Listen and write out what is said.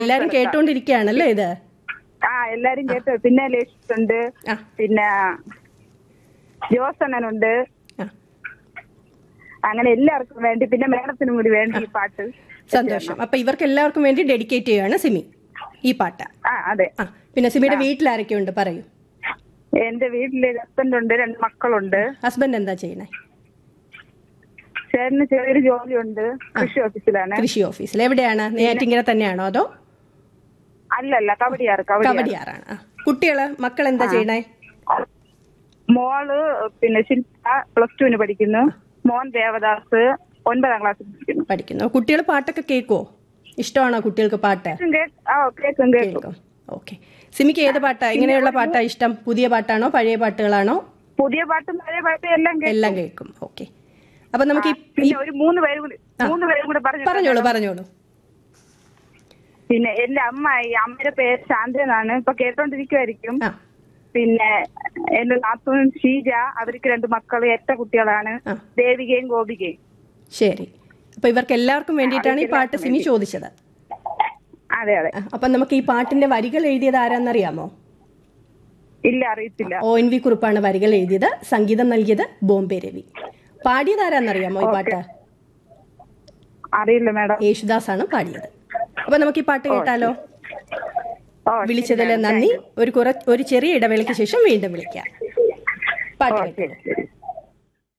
എല്ലാരും കേട്ടോണ്ടിരിക്കുകയാണല്ലേ ഇത് ആ എല്ലാരും കേട്ടു പിന്നെ ലക്ഷ്യ ഉണ്ട് ആ പിന്നെ ജോസണ്ണനുണ്ട് ആ അങ്ങനെ എല്ലാവർക്കും വേണ്ടി പിന്നെ മേഡത്തിനും കൂടി വേണ്ടി ഈ പാട്ട് സന്തോഷം അപ്പൊ ഇവർക്ക് എല്ലാവർക്കും വേണ്ടി ഡെഡിക്കേറ്റ് ചെയ്യുകയാണ് സിമി ഈ പാട്ട് ആ അതെ ആ പിന്നെ സിമിയുടെ വീട്ടിൽ ആരൊക്കെ ഉണ്ട് പറയൂ എന്റെ വീട്ടില് ഹസ്ബൻഡ് ഉണ്ട് രണ്ട് മക്കളുണ്ട് ഹസ്ബൻഡ് എന്താ ചെയ്യണേ ചേട്ടന് ചെറിയൊരു ജോലിയുണ്ട് കൃഷി ഓഫീസിലാണ് കൃഷി ഓഫീസിൽ എവിടെയാണ് നെയ്യാറ്റിങ്കര തന്നെയാണോ അതോ അല്ലല്ല കബഡിയാറ് കബഡിയാറ് കവടിയാറാണ് ആ കുട്ടികള് മക്കൾ എന്താ ചെയ്യണേ മോള് പിന്നെ ശില്പ പ്ലസ് ടുവിന് പഠിക്കുന്നു മോൻ ദേവദാസ് ഒൻപതാം ക്ലാസ്സിൽ പഠിക്കുന്നു പഠിക്കുന്നു കുട്ടികൾ പാട്ടൊക്കെ കേൾക്കുവോ ഇഷ്ടമാണോ കുട്ടികൾക്ക് പാട്ട് കേൾക്കും, കേൾക്കും. ആ കേൾക്കും കേൾക്കും കേൾക്കും ഓക്കെ സിമിക്ക് ഏത് പാട്ടാ ഇങ്ങനെയുള്ള പാട്ടാ ഇഷ്ടം പുതിയ പാട്ടാണോ പഴയ പാട്ടുകളാണോ പുതിയ പാട്ടും പഴയ പാട്ടും എല്ലാം കേൾക്കും എല്ലാം കേൾക്കും ഓക്കെ അപ്പൊ നമുക്ക് ഈ- ഈ പിന്നെ ഒരു മൂന്ന് പേരും കൂടി മൂന്ന് പേരും കൂടി പറഞ്ഞു പറഞ്ഞോളൂ പറഞ്ഞോളൂ പിന്നെ എന്റെ അമ്മായി അമ്മയുടെ പേര് ശാന്ത എന്നാണ് ഇപ്പൊ കേട്ടോണ്ടിരിക്കുമായിരിക്കും ആ പിന്നെ എന്റെ നാത്തൂൻ ഷീജ അവർക്ക് രണ്ട് മക്കള് എട്ട കുട്ടികളാണ് ആ. ദേവികയും ഗോപികയും ശരി അപ്പൊ ഇവർക്ക് എല്ലാവർക്കും വേണ്ടിയിട്ടാണ് ഈ പാട്ട് സിമി ചോദിച്ചത് അതെ അതെ ആ, അപ്പൊ നമുക്ക് ഈ പാട്ടിന്റെ വരികൾ എഴുതിയത് ആരാന്നറിയാമോ ഇല്ല അറിയത്തില്ല ഒ എൻ വി കുറുപ്പാണ് വരികൾ എഴുതിയത് സംഗീതം നൽകിയത് ബോംബെ രവി പാടിയത് ആരാന്നറിയാമോ ഈ പാട്ട് അറിയില്ല മാഡം യേശുദാസ് ആണ് പാടിയത് അപ്പൊ നമുക്ക് ഈ പാട്ട് കേട്ടാലോ ഓ വിളിച്ചതിൽ നന്ദി ഒരു കുറ ഒരു ചെറിയ ഇടവേളയ്ക്ക് ശേഷം വീണ്ടും വിളിക്കാം പാട്ട് ഓ കേട്ടോ ശരി ശരി